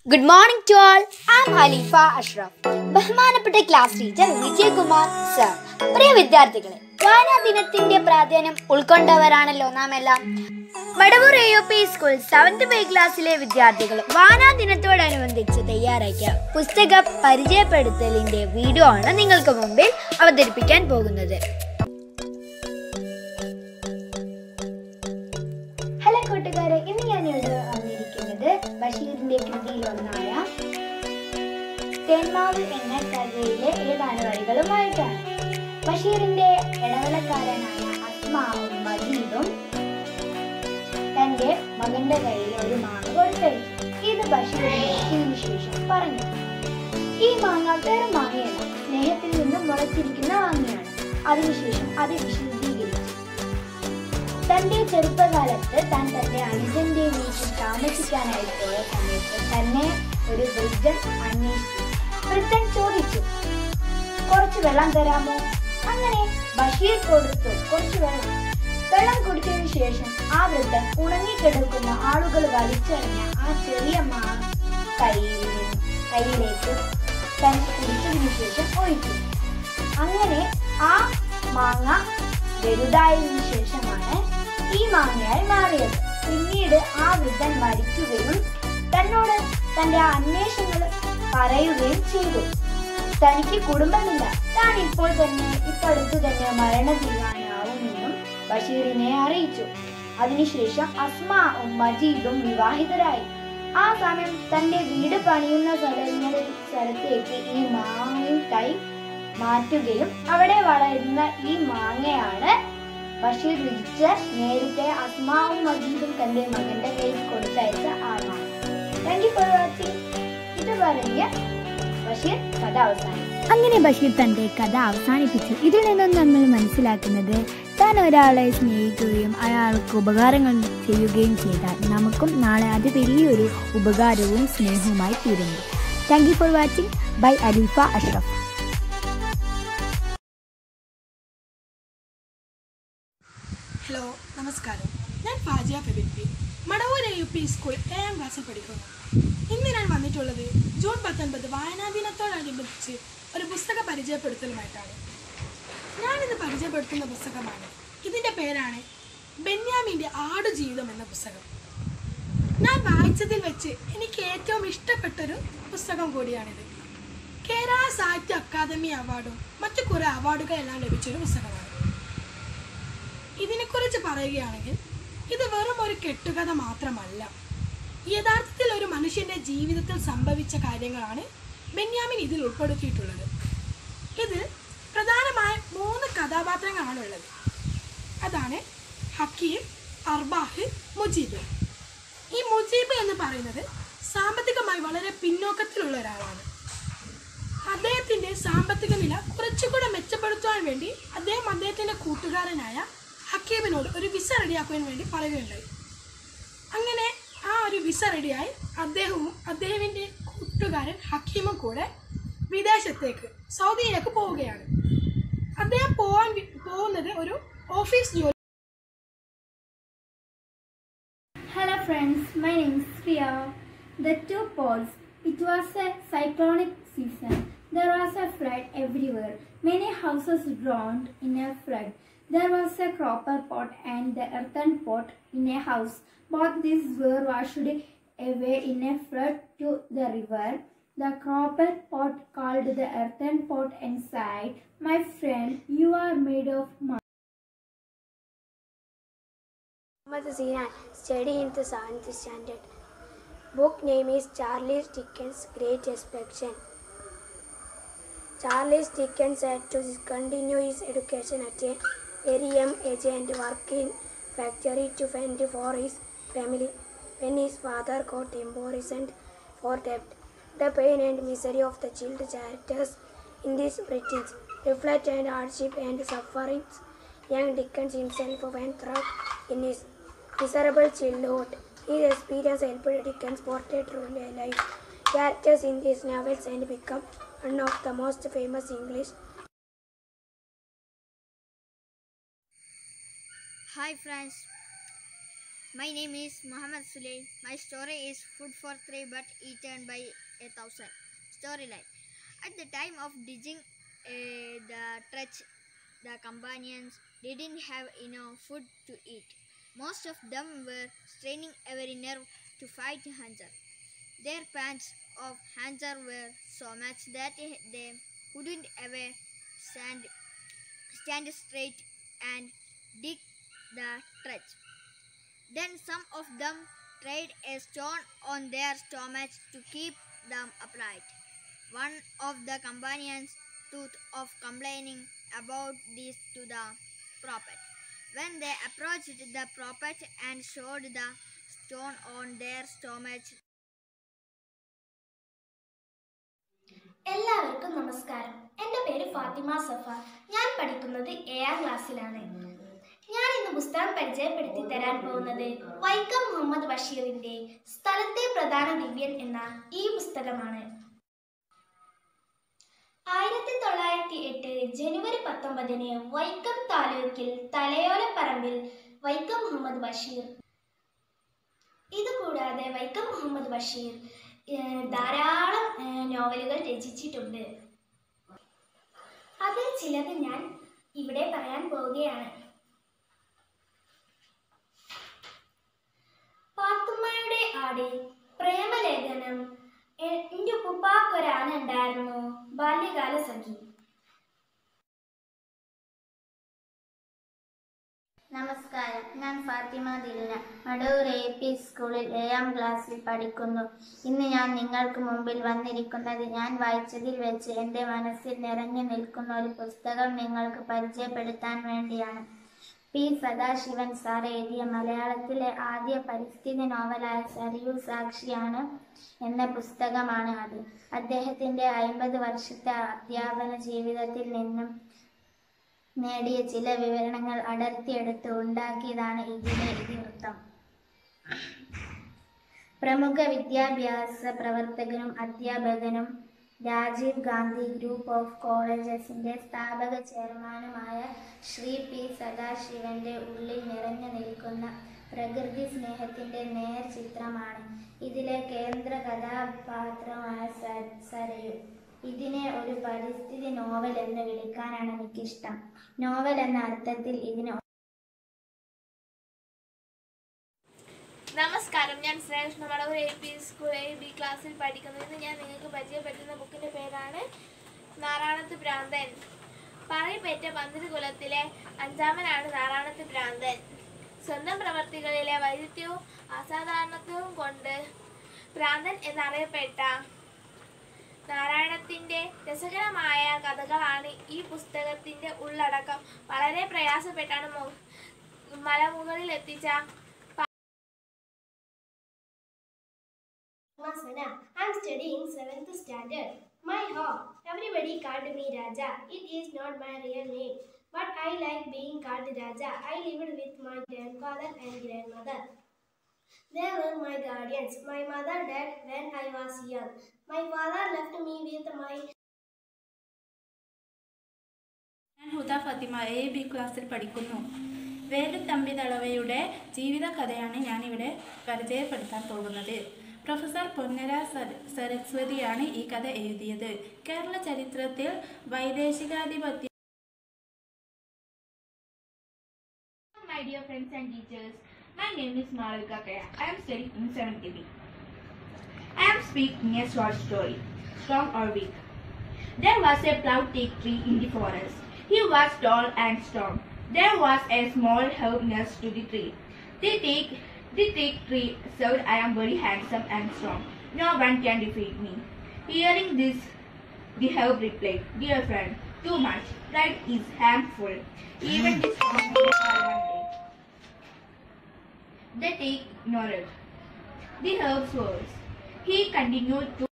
Good morning to all I am Haleefa Ashraf ബഹുമാനപ്പെട്ട class teacher Vijayakumar sir പ്രിയ വിദ്യാർത്ഥികളെ വായനാ ദിനത്തിന്റെ പ്രാധാന്യം ഉൾക്കൊണ്ടവരാണല്ലോ നാം എല്ലാം Vadavoor A U P school seventh B ക്ലാസ്സിലെ വിദ്യാർത്ഥികൾ വായനാ ദിനത്തോടനുബന്ധിച്ച് തയ്യാറാക്കിയ പുസ്തക പരിചയപ്പെടുത്തലിന്റെ വീഡിയോ ആണ് നിങ്ങൾക്ക് മുമ്പിൽ അവതരിപ്പിക്കാൻ പോകുന്നത് ഹലോ കൂട്ടുകാരെ ഇന്ന് ഞാൻ ഇവിടെ വന്നിരിക്കുന്നത് ബഷീറിന്റെ കൃതിയിലൊന്നായ തേന്മാവ് എന്ന കഥയിലെ ഏതാനും വരികളുമായിട്ടാണ് ബഷീറിന്റെ ഇടവലക്കാരനായ അസ്മാവും മജീദും തന്റെ മകന്റെ കയ്യിൽ ഒരു മാങ്ങ കൊടുത്തയച്ചു ഇത് ബഷീറിന്റെ ശേഷം പറഞ്ഞു ഈ മാങ്ങ വെറും മാങ്ങയല്ല സ്നേഹത്തിൽ നിന്നും മുളച്ചിരിക്കുന്ന മാങ്ങയാണ് അതിനുശേഷം അത് വിശദീകരിച്ചു തന്റെ ചെറുപ്പകാലത്ത് താൻ തന്റെ അനുജന്റെ വീട്ടിൽ താമസിക്കാനായി പോയ സമയത്ത് തന്നെ ഒരു വൃദ്ധൻ അന്വേഷിച്ചു വൃദ്ധൻ ചോദിച്ചു കുറച്ച് വെള്ളം തരാമോ അങ്ങനെ ബഷീർ കൊടുത്തു കുറച്ച് വെള്ളം വെള്ളം കുടിച്ചതിനു ശേഷം ആ വൃദ്ധൻ ഉണങ്ങിക്കിടക്കുന്ന ആളുകൾ വലിച്ചെറിഞ്ഞ ആ ചെറിയ മാ കയ്യിൽ കയ്യിലേക്ക് താൻ കുടിച്ചതിനു ശേഷം ഒഴിച്ചു അങ്ങനെ ആ മാങ്ങ വലുതായതിനു ശേഷമാണ് ഈ മാങ്ങയായി മാറിയത് പിന്നീട് ആ വൃദ്ധൻ മരിക്കുകയും തന്നോട് തന്റെ അന്വേഷണങ്ങൾ പറയുകയും ചെയ്തു തനിക്ക് കുടുംബമില്ല താൻ ഇപ്പോൾ തന്നെ ഇപ്പടുത്തു തന്നെ മരണതീരാനാവുമെന്നും ബഷീറിനെ അറിയിച്ചു അതിനുശേഷം അസ്മാവും മജീദും വിവാഹിതരായി ആ സമയം തന്റെ വീട് പണിയുന്ന സ്ഥലങ്ങളിൽ സ്ഥലത്തേക്ക് ഈ മാങ്ങയും തൈ മാറ്റുകയും അവിടെ വളരുന്ന ഈ മാങ്ങയാണ് ബഷീർ രുചിച്ച് നേരത്തെ അസ്മാവും മജീദും തന്റെ മകന്റെ കയ്യിൽ കൊടുത്തയച്ച ആ മാങ്ങ താങ്ക് യു ഫോർ വാച്ചിങ് ഇത് പറഞ്ഞ് ബഷീർ കഥ അവസാനിച്ചു അങ്ങനെ ബഷീർ തന്റെ കഥ അവസാനിപ്പിച്ചു ഇതിൽ നിന്നും നമ്മൾ മനസ്സിലാക്കുന്നത് താൻ ഒരാളെ സ്നേഹിക്കുകയും അയാൾക്ക് ഉപകാരങ്ങൾ ചെയ്യുകയും ചെയ്താൽ നമുക്കും നാളെ അത് വലിയൊരു ഉപകാരവും സ്നേഹവുമായി തീരുന്നു thank you for watching bye Aleefa Ashraf hello നമസ്കാരം ഞാൻ ഫാജിയ ഫെബിപ്പി മടവൂർ യു പി സ്കൂൾ ഏഴാം ക്ലാസ്സിൽ പഠിക്കുന്നു ഇന്ന് ഞാൻ വന്നിട്ടുള്ളത് ജൂൺ പത്തൊൻപത് വായനാ ദിനത്തോടനുബന്ധിച്ച് ഒരു പുസ്തക പരിചയപ്പെടുത്തലുമായിട്ടാണ് ഞാനിത് പരിചയപ്പെടുത്തുന്ന പുസ്തകമാണ് ഇതിൻ്റെ പേരാണ് ബെന്യാമിൻ്റെ ആടുജീവിതം എന്ന പുസ്തകം ഞാൻ വായിച്ചതിൽ വെച്ച് എനിക്ക് ഏറ്റവും ഇഷ്ടപ്പെട്ടൊരു പുസ്തകം കൂടിയാണിത് കേരള സാഹിത്യ അക്കാദമി അവാർഡും മറ്റു കുറേ അവാർഡുകളെല്ലാം ലഭിച്ചൊരു പുസ്തകമാണ് ഇതിനെക്കുറിച്ച് പറയുകയാണെങ്കിൽ ഇത് വെറും ഒരു കെട്ടുകഥ മാത്രമല്ല യഥാർത്ഥത്തിൽ ഒരു മനുഷ്യന്റെ ജീവിതത്തിൽ സംഭവിച്ച കാര്യങ്ങളാണ് ബെന്യാമിൻ ഇതിൽ ഉൾപ്പെടുത്തിയിട്ടുള്ളത് ഇതിൽ പ്രധാനമായ മൂന്ന് കഥാപാത്രങ്ങളാണുള്ളത് അതാണ് ഹക്കീം അർബാഹ് മുജീബ് ഈ മുജീബ് എന്ന് പറയുന്നത് സാമ്പത്തികമായി വളരെ പിന്നോക്കത്തിലുള്ള ഒരാളാണ് അദ്ദേഹത്തിന്റെ സാമ്പത്തിക നില കുറച്ചുകൂടെ മെച്ചപ്പെടുത്തുവാൻ വേണ്ടി അദ്ദേഹം അദ്ദേഹത്തിന്റെ കൂട്ടുകാരനായ ഹക്കീമിനോട് ഒരു വിസ റെഡിയാക്കുവാൻ വേണ്ടി പറയുകയുണ്ടായി അങ്ങനെ ആ ഒരു വിസ റെഡിയായി അദ്ദേഹവും അദ്ദേഹത്തിൻ്റെ കൂട്ടുകാരൻ ഹക്കീമും കൂടെ വിദേശത്തേക്ക് സൗദിയിലേക്ക് പോവുകയാണ് അദ്ദേഹം പോവാൻ വി- പോകുന്നത് ഒരു ഓഫീസ് ജോലി Hello friends, my name is Priya. The two poles. It was a cyclonic season. There was a flood everywhere. Many houses drowned in a flood. There was a copper pot and the earthen pot in a house. Both these were washed away in a flood to the river. The copper pot called the earthen pot and said, My friend, you are made of mud. Muhammad Zinan, studying in the seventh standard. Book name is Charles Dickens' Great Expectation. Charles Dickens had to continue his education at a very young age and work in factory to fend for his family when his father got imprisoned for debt. The pain and misery of the children characters in this British reflect and hardship and sufferings young Dickens himself went through in his miserable childhood. His experience helped Dickens portray truly life characters in these novels and become one of the most famous English hi friends My name is Muhammad Sule. My story is Food for Three but Eaten by a Thousand. Storyline At the time of digging uh, the trench, the companions didn't have enough food to eat. Most of them were straining every nerve to fight hunger. Their pants of hunger were so much that they couldn't ever stand, stand straight and dig the trench. Then some of them tried a stone on their stomachs to keep them upright. One of the companions thought of complaining about this to the prophet. When they approached the prophet and showed the stone on their stomachs, എല്ലാവർക്കും നമസ്കാരം എൻ്റെ പേര് ഫാത്തിമ സഫ ഞാൻ പഠിക്കുന്നത് ഏഴാം ക്ലാസ്സിലാണ് ഞാൻ ഇന്ന് പുസ്തകം പരിചയപ്പെടുത്തി തരാൻ പോകുന്നത് വൈക്കം മുഹമ്മദ് ബഷീറിന്റെ സ്ഥലത്തെ പ്രധാന ദിവ്യൻ എന്ന ഈ പുസ്തകമാണ് ആയിരത്തി തൊള്ളായിരത്തി എട്ട് ജനുവരി പത്തൊമ്പതിന് വൈക്കം താലൂക്കിൽ തലയോലപ്പറമ്പിൽ വൈക്കം മുഹമ്മദ് ബഷീർ ഇതുകൂടാതെ വൈക്കം മുഹമ്മദ് ബഷീർ ഏഹ്, ധാരാളം ഏഹ്, നോവലുകൾ രചിച്ചിട്ടുണ്ട് അതിൽ ചിലത് ഞാൻ ഇവിടെ പറയാൻ പോവുകയാണ് പാത്തുമ്മയുടെ ആട് പ്രേമലേഖനം എ- എൻ്റെ ഉപ്പുപ്പാക്കൊരാന ഉണ്ടായിരുന്നു ബാല്യകാല സഖി നമസ്കാരം ഞാൻ ഫാത്തിമ ദിൽന മടൂർ എ പി സ്കൂളിൽ ഏഴാം ക്ലാസ്സിൽ പഠിക്കുന്നു ഇന്ന് ഞാൻ നിങ്ങൾക്ക് മുമ്പിൽ വന്നിരിക്കുന്നത് ഞാൻ വായിച്ചതിൽ വെച്ച് എൻ്റെ മനസ്സിൽ നിറഞ്ഞു നിൽക്കുന്ന ഒരു പുസ്തകം നിങ്ങൾക്ക് പരിചയപ്പെടുത്താൻ വേണ്ടിയാണ് പി സദാശിവൻ സാർ എഴുതിയ മലയാളത്തിലെ ആദ്യ പരിസ്ഥിതി നോവലായ സരിയു സാക്ഷിയാണ് എന്ന പുസ്തകമാണ് അത് അദ്ദേഹത്തിൻ്റെ അയിമ്പത് വർഷത്തെ അധ്യാപന ജീവിതത്തിൽ നിന്നും നേടിയ ചില വിവരണങ്ങൾ അടർത്തിയെടുത്ത് ഉണ്ടാക്കിയതാണ് ഇതിലെ ഇതിവൃത്തം പ്രമുഖ വിദ്യാഭ്യാസ പ്രവർത്തകനും അധ്യാപകനും രാജീവ് ഗാന്ധി ഗ്രൂപ്പ് ഓഫ് കോളേജസിന്റെ സ്ഥാപക ചെയർമാനുമായ ശ്രീ പി സദാശിവന്റെ ഉള്ളിൽ നിറഞ്ഞു നിൽക്കുന്ന പ്രകൃതി സ്നേഹത്തിന്റെ നേർ ചിത്രമാണ് ഇതിലെ കേന്ദ്ര കഥാപാത്രമായ സ- സരയു ഇതിനെ ഒരു പരിസ്ഥിതി നോവൽ എന്ന് വിളിക്കാനാണ് എനിക്കിഷ്ടം നോവൽ എന്ന അർത്ഥത്തിൽ ഇതിന് നമസ്കാരം ഞാൻ Sreekrishna Madavoor A P school A B ക്ലാസ്സിൽ പഠിക്കുന്നു ഇന്ന് ഞാൻ നിങ്ങൾക്ക് പരിചയപ്പെടുത്തുന്ന ബുക്കിന്റെ പേരാണ് നാറാണത്ത് ഭ്രാന്തൻ പറയപ്പേറ്റ പന്തിരി കുലത്തിലെ അഞ്ചാമനാണ് നാറാണത്ത് ഭ്രാന്തൻ സ്വന്തം പ്രവർത്തികളിലെ വൈരുദ്ധ്യവും അസാധാരണത്വവും കൊണ്ട് ഭ്രാന്തൻ എന്നറിയപ്പെട്ട നാരായണത്തിന്റെ രസകരമായ കഥകളാണ് ഈ പുസ്തകത്തിന്റെ ഉള്ളടക്കം വളരെ പ്രയാസപ്പെട്ടാണ് മു- മലമുകളിൽ എത്തിച്ച Masana, I'm studying 7th standard. My home. Everybody called me Raja. It is not my real name, but I like being called Raja. I lived with my grandfather and grandmother. They were my guardians. My mother died when I was young. My father left me with my ഞാൻ ഹുദ Fathima A B ക്ലാസ്സിൽ പഠിക്കുന്നു വേലുത്തമ്പി ദളവയുടെ ജീവിത കഥയാണ് ഞാനിവിടെ പരിചയപ്പെടുത്താൻ പോകുന്നത് professor പൊന്നര സര- സരസ്വതിയാണ് ഈ കഥ എഴുതിയത് കേരള ചരിത്രത്തിൽ വൈദേശികാധിപത്യ My dear friends and teachers, my name is Malika Kaya. I am studying in 7th B. I am speaking a short story, Strong or Weak. There was a plough teak tree in the forest. He was tall and strong. There was a small herb next to the tree. The teak, the teak tree said, I am very handsome and strong. No one can defeat me. Hearing this, the herb replied, Dear friend, too much. Pride is harmful. Even the strong may fall one day. The teak ignored the herb's words. He continued to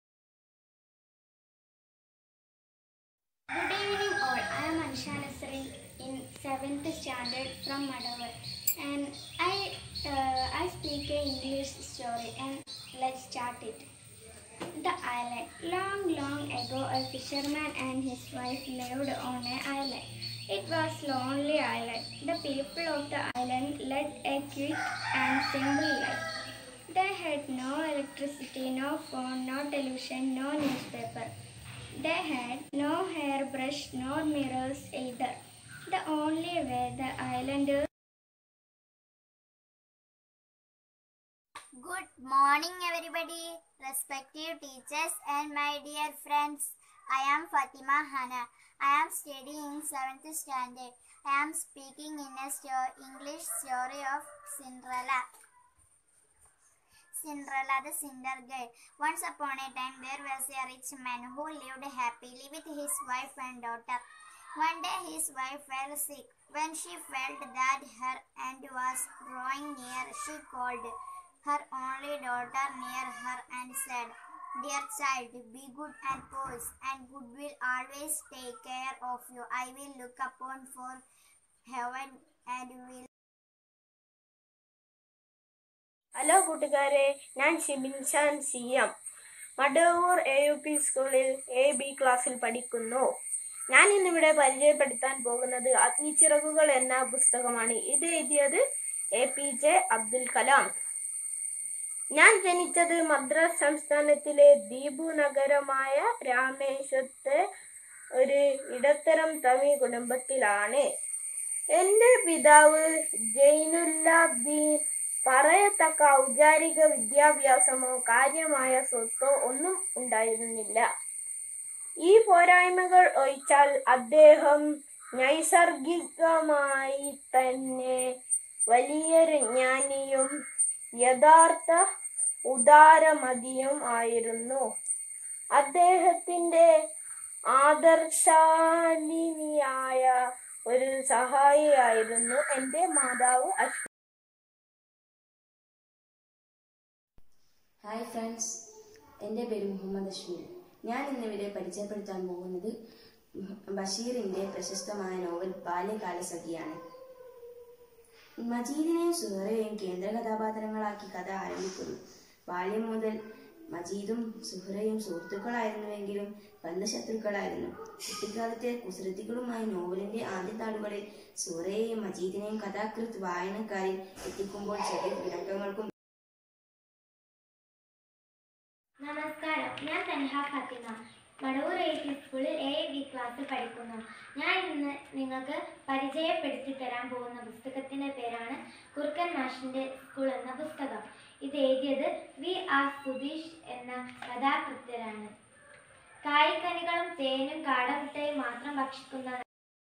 Good evening all. I am Ansha Nasrin in 7th standard from Madavar and I uh, I speak a English story and let's start it. The island. Long, long ago, a fisherman and his wife lived on an island. It was lonely island. The people of the island led a quick and simple life. They had no electricity, no phone, no television, no newspaper. They had no hairbrush, no mirrors either. The only way the islanders Good morning, everybody, respective teachers, and my dear friends. I am Fatima Hana. I am studying 7th standard. I am speaking in a sto- English story of Cinderella. Cinderella the Cinder Girl. Once upon a time, there was a rich man who lived happily with his wife and daughter. One day, his wife fell sick. When she felt that her end was drawing near, she called her only daughter near her and said, Dear child, be good and poise, and good will always take care of you. I will look upon for heaven and will hello കൂട്ടുകാരെ ഞാൻ Shibinshan C M Madavoor A U P സ്കൂളിൽ A B ക്ലാസ്സിൽ പഠിക്കുന്നു ഞാൻ ഇന്നിവിടെ പരിചയപ്പെടുത്താൻ പോകുന്നത് അഗ്നിച്ചിറകുകൾ എന്ന പുസ്തകമാണ് ഇത് എഴുതിയത് A P J Abdul Kalam ഞാൻ ജനിച്ചത് മദ്രാസ് സംസ്ഥാനത്തിലെ ദ്വീപു നഗരമായ രാമേശ്വരത്തെ ഒരു ഇടത്തരം തമിഴ് കുടുംബത്തിലാണ് എൻ്റെ പിതാവ് ജൈനുല്ലാബ്ദീൻ പറയത്തക്ക ഔപചാരിക വിദ്യാഭ്യാസമോ കാര്യമായ സ്വത്തോ ഒന്നും ഉണ്ടായിരുന്നില്ല ഈ പോരായ്മകൾ ഒഴിച്ചാൽ അദ്ദേഹം നൈസർഗികമായി തന്നെ വലിയൊരു ജ്ഞാനിയും യഥാർത്ഥ ഉദാരമതിയും ആയിരുന്നു അദ്ദേഹത്തിൻ്റെ ആദർശാലിനിയായ ഒരു സഹായിയായിരുന്നു എൻ്റെ മാതാവ് അശ്വ ഹായ് ഫ്രണ്ട്സ് എൻ്റെ പേര് മുഹമ്മദ് അഷ്മീർ ഞാൻ ഇന്നിവിടെ പരിചയപ്പെടുത്താൻ പോകുന്നത് ബഷീറിൻ്റെ പ്രശസ്തമായ നോവൽ ബാല്യകാല സഖിയാണ് മജീദിനെയും സുഹറയെയും കേന്ദ്ര കഥാപാത്രങ്ങളാക്കി കഥ ആരംഭിക്കുന്നു ബാല്യം മുതൽ മജീദും സുഹറയും സുഹൃത്തുക്കളായിരുന്നുവെങ്കിലും ബന്ധശത്രുക്കളായിരുന്നു കുട്ടിക്കാലത്തെ കുസൃതികളുമായി നോവലിന്റെ ആദ്യ താളുകളിൽ സുഹറയെയും മജീദിനെയും കഥാകൃത്ത് വായനക്കാരിൽ എത്തിക്കുമ്പോൾ ചെറിയ ഇടക്കങ്ങൾക്കും നമസ്കാരം ഞാൻ തൻഹ ഫാത്തിമ മടവൂർ എ പി സ്കൂളിൽ എ ബി ക്ലാസ്സിൽ പഠിക്കുന്നു ഞാൻ ഇന്ന് നിങ്ങൾക്ക് പരിചയപ്പെടുത്തി തരാൻ പോകുന്ന പുസ്തകത്തിൻ്റെ പേരാണ് കുറുക്കൻ മാഷിൻ്റെ സ്കൂൾ എന്ന പുസ്തകം ഇത് എഴുതിയത് വി ആർ സുധീഷ് എന്ന കഥാകൃത്തരാണ് കായ്ക്കനികളും തേനും കാടമുട്ടയും മാത്രം ഭക്ഷിക്കുന്ന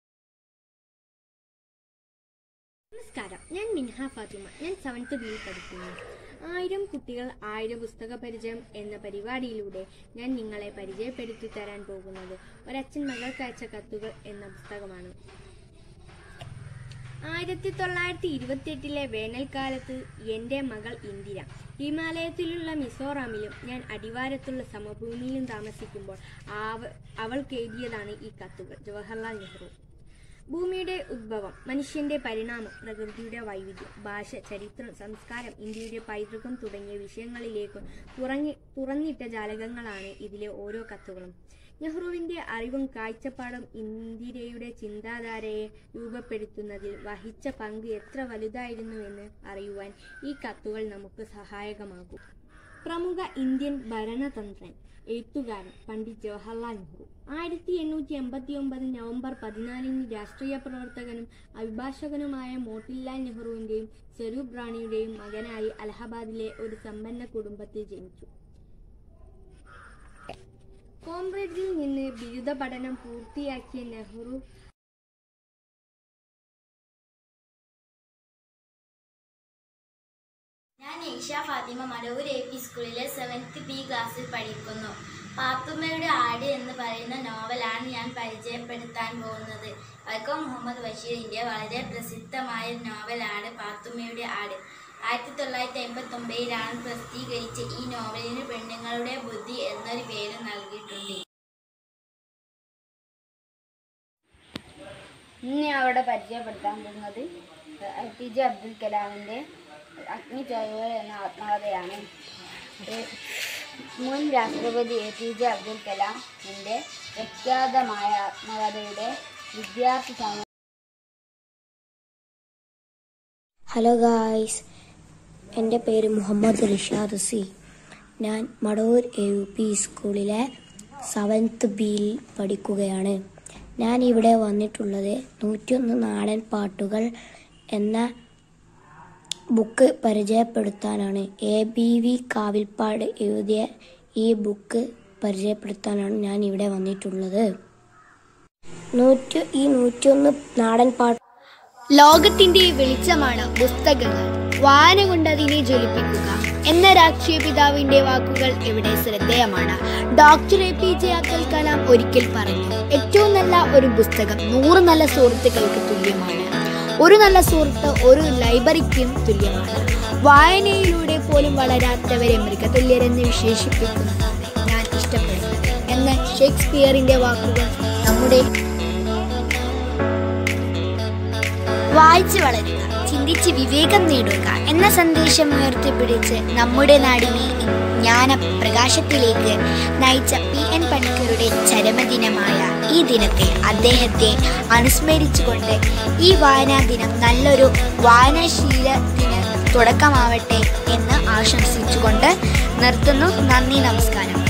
നമസ്കാരം ഞാൻ മിൻഹ ഫാത്തിമ ഞാൻ സെവൻത്ത് ബിയിൽ പഠിക്കുന്നു ആയിരം കുട്ടികൾ ആയിരം പുസ്തക പരിചയം എന്ന പരിപാടിയിലൂടെ ഞാൻ നിങ്ങളെ പരിചയപ്പെടുത്തി തരാൻ പോകുന്നത് ഒരച്ഛൻ മകൾക്ക് അയച്ച കത്തുകൾ എന്ന പുസ്തകമാണ് ആയിരത്തി തൊള്ളായിരത്തി ഇരുപത്തിയെട്ടിലെ വേനൽക്കാലത്ത് എൻ്റെ മകൾ ഇന്ദിര ഹിമാലയത്തിലുള്ള മിസോറാമിലും ഞാൻ അടിവാരത്തുള്ള സമഭൂമിയിലും താമസിക്കുമ്പോൾ ആവ അവൾക്ക് എഴുതിയതാണ് ഈ കത്തുകൾ ജവഹർലാൽ നെഹ്റു ഭൂമിയുടെ ഉദ്ഭവം മനുഷ്യന്റെ പരിണാമം പ്രകൃതിയുടെ വൈവിധ്യം ഭാഷ ചരിത്രം സംസ്കാരം ഇന്ത്യയുടെ പൈതൃകം തുടങ്ങിയ വിഷയങ്ങളിലേക്ക് തുറങ്ങി തുറന്നിട്ട ജാലകങ്ങളാണ് ഇതിലെ ഓരോ കത്തുകളും നെഹ്റുവിന്റെ അറിവും കാഴ്ചപ്പാടും ഇന്ദിരയുടെ ചിന്താധാരയെ രൂപപ്പെടുത്തുന്നതിൽ വഹിച്ച പങ്ക് എത്ര വലുതായിരുന്നുവെന്ന് അറിയുവാൻ ഈ കത്തുകൾ നമുക്ക് സഹായകമാകും പ്രമുഖ ഇന്ത്യൻ ഭരണതന്ത്രൻ എഴുത്തുകാരൻ പണ്ഡിറ്റ് ജവഹർലാൽ നെഹ്റു ആയിരത്തി എണ്ണൂറ്റി എൺപത്തി ഒമ്പത് നവംബർ പതിനാലിന് രാഷ്ട്രീയ പ്രവർത്തകനും അഭിഭാഷകനുമായ മോട്ടിലാൽ നെഹ്റുവിന്റെയും സ്വരൂപ് റാണിയുടെയും മകനായി അലഹബാദിലെ ഒരു സമ്പന്ന കുടുംബത്തിൽ ജനിച്ചു കോംബ്രിഡ്ജിൽ നിന്ന് ബിരുദ പഠനം പൂർത്തിയാക്കിയ നെഹ്റു ഞാൻ ഏഷ ഫാത്തിമ മടവൂർ എ പി സ്കൂളിലെ സെവൻത്ത് ബി ക്ലാസ്സിൽ പഠിക്കുന്നു പാത്തുമ്മയുടെ ആട് എന്ന് പറയുന്ന നോവലാണ് ഞാൻ പരിചയപ്പെടുത്താൻ പോകുന്നത് വൈക്കം മുഹമ്മദ് ബഷീറിൻ്റെ വളരെ പ്രസിദ്ധമായ നോവലാണ് പാത്തുമ്മയുടെ ആട് ആയിരത്തി തൊള്ളായിരത്തി എൺപത്തി ഒമ്പതിലാണ് പ്രസിദ്ധീകരിച്ച ഈ നോവലിന് പെണ്ണുങ്ങളുടെ ബുദ്ധി എന്നൊരു പേര് നൽകിയിട്ടുണ്ട് ഇന്ന് ഞാൻ അവിടെ പരിചയപ്പെടുത്താൻ പോകുന്നത് എ പി ജെ അബ്ദുൽ കലാമിൻ്റെ അഗ്നിചായകൾ എന്ന ആത്മകഥയാണ് ഏ- മുൻ രാഷ്ട്രപതി എ പി ജെ അബ്ദുൽ കലാമിൻ്റെ പ്രഖ്യാതമായ ആത്മകഥയുടെ വിദ്യാർത്ഥി സമൂഹം ഹലോ ഗായ്സ് എൻ്റെ പേര് മുഹമ്മദ് റിഷാദ് സി ഞാൻ മടവൂർ എ യു പി സ്കൂളിലെ സെവൻത്ത് ബിയിൽ പഠിക്കുകയാണ് ഞാൻ ഇവിടെ വന്നിട്ടുള്ളത് നൂറ്റിയൊന്ന് നാടൻ പാട്ടുകൾ എന്ന ബുക്ക് പരിചയപ്പെടുത്താനാണ് എ ബി വി കാവിൽപ്പാട് എഴുതിയ ഈ ബുക്ക് പരിചയപ്പെടുത്താനാണ് ഞാൻ ഇവിടെ വന്നിട്ടുള്ളത് നൂറ്റി ഈ നൂറ്റിയൊന്ന് നാടൻ പാട്ട് ലോകത്തിന്റെ വെളിച്ചമാണ് പുസ്തകങ്ങൾ വായന കൊണ്ട് അതിനെ ജ്വലിപ്പിക്കുക എന്ന രാഷ്ട്രീയ പിതാവിന്റെ വാക്കുകൾ ഇവിടെ ശ്രദ്ധേയമാണ് doctor A P J Abdul Kalam ഒരിക്കൽ പറഞ്ഞു ഏറ്റവും നല്ല ഒരു പുസ്തകം നൂറ് നല്ല സുഹൃത്തുക്കൾക്ക് തുല്യമാണ് ഒരു നല്ല സുഹൃത്ത് ഒരു ലൈബ്രറിക്കും തുല്യമാണ് വായനയിലൂടെ പോലും വളരാത്തവരെ മൃഗതുല്യരെന്ന് വിശേഷിപ്പിക്കുന്നതാണ് ഞാൻ ഇഷ്ടപ്പെടുന്നത് എന്ന ഷേക്സ്പിയറിന്റെ വാക്കുകൾ നമ്മുടെ വായിച്ചു വളരുക ചിന്തിച്ച് വിവേകം നേടുക എന്ന സന്ദേശം ഉയർത്തിപ്പിടിച്ച് നമ്മുടെ നാടിനെ ജ്ഞാന പ്രകാശത്തിലേക്ക് നയിച്ച പി എൻ പണിക്കരുടെ ചരമദിനമായ ഈ ദിനത്തെ അദ്ദേഹത്തെ അനുസ്മരിച്ചുകൊണ്ട് ഈ വായനാ ദിനം നല്ലൊരു വായനാശീലത്തിന് തുടക്കമാവട്ടെ എന്ന് ആശംസിച്ചുകൊണ്ട് നിർത്തുന്നു നന്ദി നമസ്കാരം